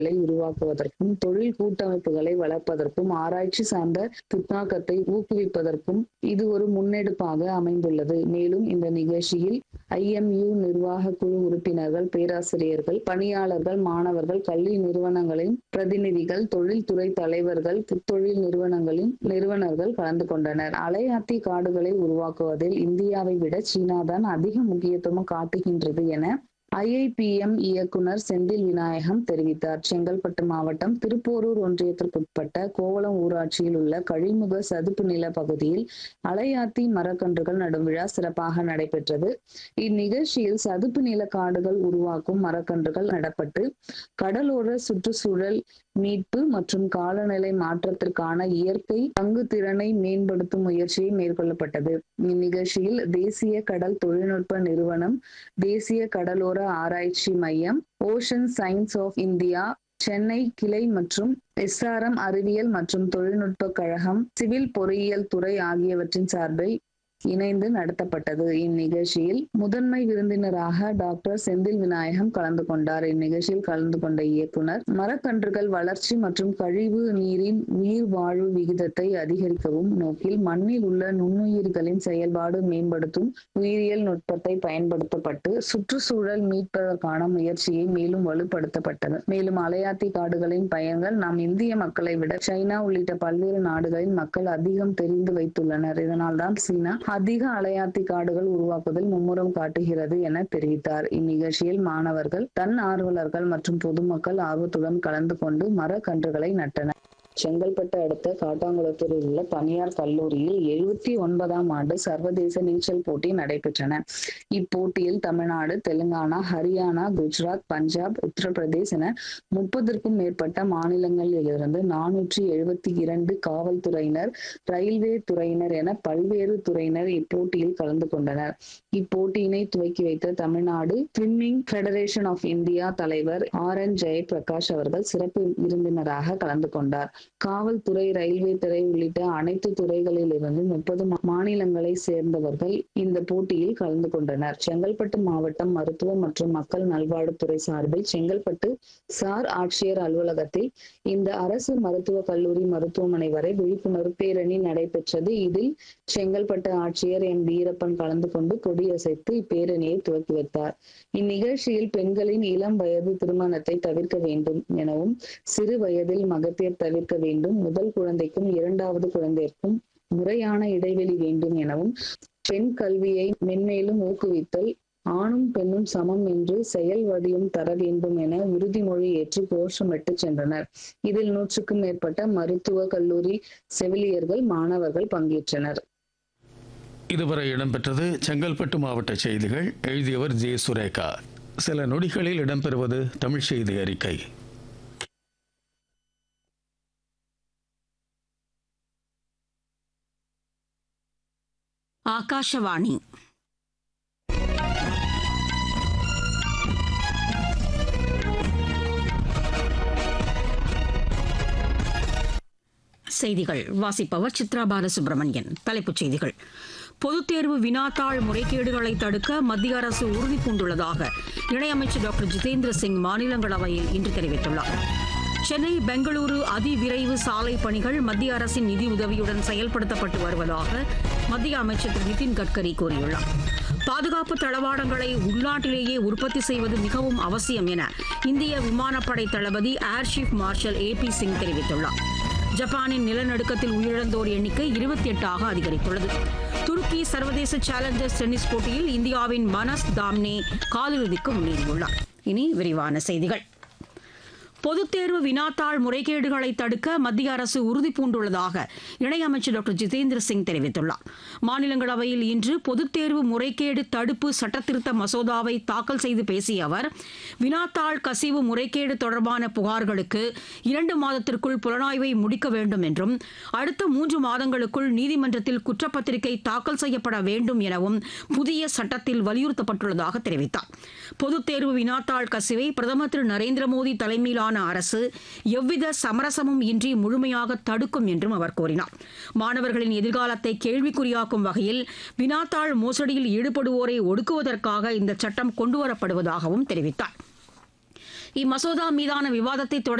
களை உருவாக்குவதற்கும் தொழில் கூட்டமைப்புகளை வளர்ப்பதற்கும் ஆராய்ச்சி சார்ந்த புத்தாக்கத்தை ஊக்குவிப்பதற்கும் இது ஒரு முன்னெடுப்பாக அமைந்துள்ளது மேலும் இந்த நிகழ்ச்சியில் ஐஎம்யூ நிர்வாக குழு உறுப்பினர்கள் பேராசிரியர்கள் பணியாளர்கள் மாணவர்கள் கல்வி நிறுவனங்களின் பிரதிநிதிகள் தொழில்துறை தலைவர்கள் புத்தொழில் நிறுவனங்களின் நிறுவனர்கள் கலந்து கொண்டனர் அலையாத்தி காடுகளை உருவாக்குவதில் இந்தியாவை விட சீனாதான் அதிக முக்கியத்துவம் காட்டுகின்றது என ஐஐபிஎம் இயக்குனர் செந்தில் விநாயகம் தெரிவித்தார் செங்கல்பட்டு மாவட்டம் திருப்போரூர் ஒன்றியத்திற்குட்பட்ட கோவளம் ஊராட்சியில் உள்ள கழிமுக சதுப்பு நில பகுதியில் அலையாத்தி மரக்கன்றுகள் நடும் விழா சிறப்பாக நடைபெற்றது இந்நிகழ்ச்சியில் சதுப்பு நில காடுகள் உருவாக்கும் மரக்கன்றுகள் நடப்பட்டு கடலோர சுற்றுச்சூழல் மீட்பு மற்றும் காலநிலை மாற்றத்திற்கான இயற்கை பங்கு திறனை மேம்படுத்தும் முயற்சியை மேற்கொள்ளப்பட்டது இந்நிகழ்ச்சியில் தேசிய கடல் தொழில்நுட்ப நிறுவனம் தேசிய கடலோர ஆராய்ச்சி மையம் ocean science of India Chennai கிளை மற்றும் எஸ்ஆர்எம் அறிவியல் மற்றும் தொழில்நுட்ப கழகம் சிவில் பொறியியல் துறை ஆகியவற்றின் சார்பில் இணைந்து நடத்தப்பட்டது இந்நிகழ்ச்சியில் முதன்மை விருந்தினராக டாக்டர் செந்தில் விநாயகம் கலந்து கொண்டார் இந்நிகழ்ச்சியில் கலந்து கொண்ட இயக்குனர் மரக்கன்றுகள் வளர்ச்சி மற்றும் கழிவு நீரின் உயிர் வாழ்வு விகிதத்தை அதிகரிக்கவும் நோக்கில் மண்ணில் உள்ள நுண்ணுயிர்களின் செயல்பாடு மேம்படுத்தும் உயிரியல் நுட்பத்தை பயன்படுத்தப்பட்டு சுற்றுச்சூழல் மீட்பதற்கான முயற்சியை மேலும் வலுப்படுத்தப்பட்டது மேலும் அலையாத்தி காடுகளின் பயன்கள் நாம் இந்திய மக்களை விட சைனா உள்ளிட்ட பல்வேறு நாடுகளின் மக்கள் அதிகம் தெரிந்து வைத்துள்ளனர் இதனால் தான் சீனா அதிக அலையாத்தி காடுகள் உருவாக்குவதில் மும்முரம் காட்டுகிறது என தெரிவித்தார் இந்நிகழ்ச்சியில் மாணவர்கள் தன் ஆர்வலர்கள் மற்றும் பொதுமக்கள் ஆர்வத்துடன் கலந்து கொண்டு மரக்கன்றுகளை நட்டனர் செங்கல்பட்டு அடுத்த காட்டாங்குளத்தூரில் உள்ள தனியார் கல்லூரியில் எழுபத்தி ஒன்பதாம் ஆண்டு சர்வதேச நீச்சல் போட்டி நடைபெற்றன இப்போட்டியில் தமிழ்நாடு தெலுங்கானா ஹரியானா குஜராத் பஞ்சாப் உத்தரப்பிரதேஷ் என முப்பதற்கும் மேற்பட்ட மாநிலங்களிலிருந்து நானூற்றி எழுபத்தி இரண்டு காவல்துறையினர் ரயில்வே துறையினர் என பல்வேறு துறையினர் இப்போட்டியில் கலந்து கொண்டனர் இப்போட்டியினை துவக்கி வைத்த Tamil Nadu swimming federation of India தலைவர் ஆர் என் ஜெயபிரகாஷ் அவர்கள் சிறப்பு விருந்தினராக கலந்து கொண்டார் காவல்துறை ரயில்வே துறை உள்ளிட்ட அனைத்து துறைகளில் இருந்து முப்பது மாநிலங்களை சேர்ந்தவர்கள் இந்த போட்டியில் கலந்து கொண்டனர் செங்கல்பட்டு மாவட்டம் மருத்துவ மற்றும் மக்கள் நல்வாழ்வுத்துறை சார்பில் செங்கல்பட்டு சார் ஆட்சியர் அலுவலகத்தில் இந்த அரசு மருத்துவக் கல்லூரி மருத்துவமனை வரை விழிப்புணர்வு பேரணி நடைபெற்றது இதில் செங்கல்பட்டு ஆட்சியர் எம் வீரப்பன் கலந்து கொண்டு கொடியசைத்து இப்பேரணியை துவக்கி வைத்தார் இந்நிகழ்ச்சியில் பெண்களின் இளம் வயது திருமணத்தை தவிர்க்க வேண்டும் எனவும் சிறு வயதில் மகப்பேர் தவிர்க்க வேண்டும் முதல் குழந்தைக்கும் இரண்டாவது குழந்தைக்கும் முறையான இடைவெளி வேண்டும் எனவும் பெண் கல்வியை மென்மேலும் ஊக்குவித்தல் ஆணும் பெண்ணும் சமம் என்று செயல் வடிவம் தர வேண்டும் என உறுதிமொழி ஏற்று கோஷமிட்டு சென்றனர் இதில் நூற்றுக்கும் மேற்பட்ட மருத்துவ கல்லூரி செவிலியர்கள் மாணவர்கள் பங்கேற்றனர் இதுவரை இடம்பெற்றது செங்கல்பட்டு மாவட்ட செய்திகள் எழுதியவர் ஜே சுரேகா சில நொடிகளில் இடம்பெறுவது தமிழ் செய்தி அறிக்கை ಆಕಾಶವಾಣಿ செய்திகள் வாசிப்பவர் சித்ரா பாலசுப்ரமணியன் தலைப்புச் செய்திகள் பொதுத் தேர்வு வினாத்தாள் முறைகேடுகளை தடுக்க மத்திய அரசு உறுதி பூண்டுள்ளதாக இணையமைச்சர் டாக்டர் ஜிதேந்திர சிங் மாநிலங்களவையில் இன்று தெரிவித்துள்ளார் சென்னை பெங்களூரு அதிவிரைவு சாலை பணிகள் மத்திய அரசின் நிதி உதவியுடன் செயல்படுத்தப்பட்டு வருவதாக மத்திய அமைச்சர் திரு நிதின் கட்கரி கூறியுள்ளார் பாதுகாப்பு தளவாடங்களை உள்நாட்டிலேயே உற்பத்தி செய்வது மிகவும் அவசியம் என இந்திய விமானப்படை தளபதி air chief marshal A P Singh தெரிவித்துள்ளார் ஜப்பானின் நிலநடுக்கத்தில் உயிரிழந்தோர் எண்ணிக்கை இருபத்தி எட்டாக அதிகரித்துள்ளது துருக்கி சர்வதேச சேலஞ்சர்ஸ் டென்னிஸ் போட்டியில் இந்தியாவின் மனஸ் தாம்னே காலிறுதிக்கு முன்னேறியுள்ளார் இனி விரிவான செய்திகள் பொதுத் தேர்வு வினாத்தாள் முறைகேடுகளை தடுக்க மத்திய அரசு உறுதி பூண்டுள்ளதாக இணையமைச்சர் டாக்டர் ஜிதேந்திர சிங் தெரிவித்துள்ளார் மாநிலங்களவையில் இன்று பொதுத் தேர்வு முறைகேடு தடுப்பு சட்டத்திருத்த மசோதாவை தாக்கல் செய்து பேசிய அவர் வினாத்தாள் கசிவு முறைகேடு தொடர்பான புகார்களுக்கு இரண்டு மாதத்திற்குள் புலனாய்வை முடிக்க வேண்டும் என்றும் அடுத்த மூன்று மாதங்களுக்குள் நீதிமன்றத்தில் குற்றப்பத்திரிகை தாக்கல் செய்யப்பட வேண்டும் எனவும் புதிய சட்டத்தில் வலியுறுத்தப்பட்டுள்ளதாக தெரிவித்தார் பொதுத் தேர்வு வினாத்தாள் கசிவை பிரதமர் திரு நரேந்திர மோடி தலைமையிலான அரசு எவ்வித சமரசமும் இன்றி முழுமையாக தடுக்கும் என்றும் அவர் கூறினார் மாணவர்களின் எதிர்காலத்தை கேள்விக்குறியாக்கும் வகையில் வினாத்தாள் மோசடியில் ஈடுபடுவோரை ஒடுக்குவதற்காக இந்த சட்டம் கொண்டுவரப்படுவதாகவும் தெரிவித்தார் இம்மசோதா மீதான விவாதத்தை தொடங்கி